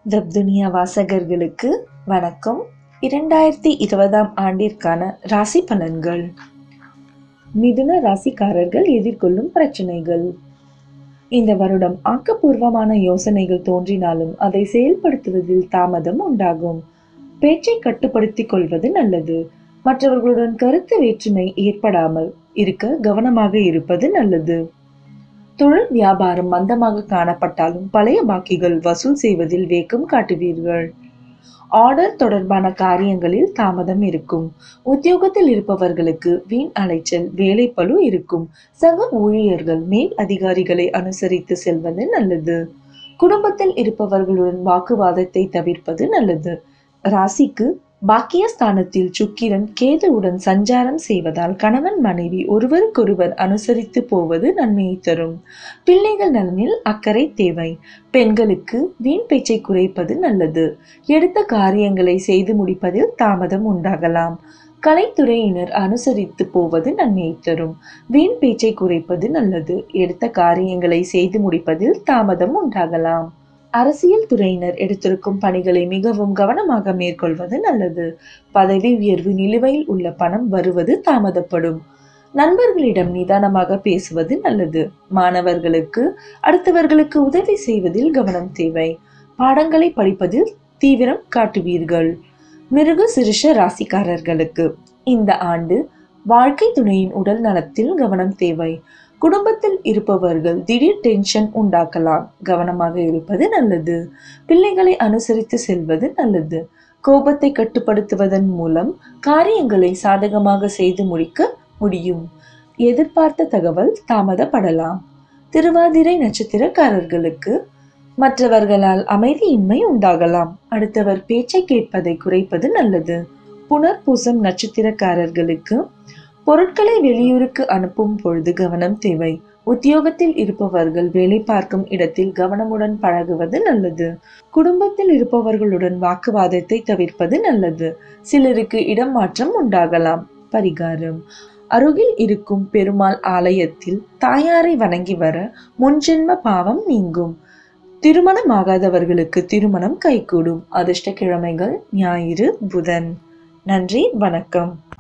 வெப்துனியா வாசகர்களுக்கு வணக்கம் இரண்டாயிரத்தி இருபதாம் ஆண்டிற்கான ராசி பலன்கள் மிதுன ராசிக்காரர்கள் எதிர்கொள்ளும் பிரச்சனைகள் இந்த வருடம் ஆக்கப்பூர்வமான யோசனைகள் தோன்றினாலும் அதை செயல்படுத்துவதில் தாமதம் உண்டாகும் பேச்சை கட்டுப்படுத்திக் கொள்வது நல்லது மற்றவர்களுடன் கருத்து வேற்றுமை ஏற்படாமல் இருக்க கவனமாக இருப்பது நல்லது தொழில் வியாபாரம் மந்தமாக காணப்பட்டாலும் பழைய பாக்கிகள் வசூல் செய்வதில் வேகம் காட்டுவீர்கள் ஆர்டர் தொடர்பான காரியங்களில் தாமதம் இருக்கும் உத்தியோகத்தில் இருப்பவர்களுக்கு வீண் அலைச்சல் வேலைப்பளு இருக்கும் சக ஊழியர்கள் மேல் அதிகாரிகளை அனுசரித்து செல்வது நல்லது குடும்பத்தில் இருப்பவர்களுடன் வாக்குவாதத்தை தவிர்ப்பது நல்லது ராசிக்கு பாக்கியஸ்தானத்தில் சுக்கிரன் கேதுவுடன் சஞ்சாரம் செய்வதால் கணவன் மனைவி ஒருவருக்கொருவர் அனுசரித்து போவது நன்மையை தரும் பிள்ளைகள் நலனில் அக்கறை தேவை பெண்களுக்கு வீண் பேச்சை குறைப்பது நல்லது எடுத்த காரியங்களை செய்து முடிப்பதில் தாமதம் உண்டாகலாம் கலைத்துறையினர் அனுசரித்து போவது நன்மையை தரும் வீண் பேச்சை குறைப்பது நல்லது எடுத்த காரியங்களை செய்து முடிப்பதில் தாமதம் உண்டாகலாம் அரசியல் துறையினர் எடுத்திருக்கும் பணிகளை மிகவும் கவனமாக மேற்கொள்வது நல்லது பதவி உயர்வு நிலுவையில் உள்ள பணம் வருவது தாமதப்படும் நண்பர்களிடம் நிதானமாக பேசுவது நல்லது மாணவர்களுக்கு அடுத்தவர்களுக்கு உதவி செய்வதில் கவனம் தேவை பாடங்களை படிப்பதில் தீவிரம் காட்டுவீர்கள் மிருக சிறுஷ ராசிக்காரர்களுக்கு இந்த ஆண்டு வாழ்க்கை துணையின் உடல் நலத்தில் கவனம் தேவை குடும்பத்தில் இருப்பவர்கள் திடீர் டென்ஷன் உண்டாக்கலாம் கவனமாக இருப்பது நல்லது பிள்ளைகளை அனுசரித்து செல்வது நல்லது கோபத்தை கட்டுப்படுத்துவதன் மூலம் காரியங்களை சாதகமாக செய்து முடிக்க முடியும் எதிர்பார்த்த தகவல் தாமதப்படலாம் திருவாதிரை நட்சத்திரக்காரர்களுக்கு மற்றவர்களால் அமைதியின்மை உண்டாகலாம் அடுத்தவர் பேச்சை கேட்பதை குறைப்பது நல்லது புனர்பூசம் நட்சத்திரக்காரர்களுக்கு பொருட்களை வெளியூருக்கு அனுப்பும் பொழுது கவனம் தேவை உத்தியோகத்தில் இருப்பவர்கள் வேலை பார்க்கும் இடத்தில் கவனமுடன் பழகுவது நல்லது குடும்பத்தில் இருப்பவர்களுடன் வாக்குவாதத்தை தவிர்ப்பது நல்லது சிலருக்கு இடம் மாற்றம் உண்டாகலாம் பரிகாரம் அருகில் இருக்கும் பெருமாள் ஆலயத்தில் தாயாரை வணங்கி வர முன்ஜென்ம பாவம் நீங்கும் திருமணமாகாதவர்களுக்கு திருமணம் கைகூடும் அதிர்ஷ்ட கிழமைகள் ஞாயிறு புதன் நன்றி வணக்கம்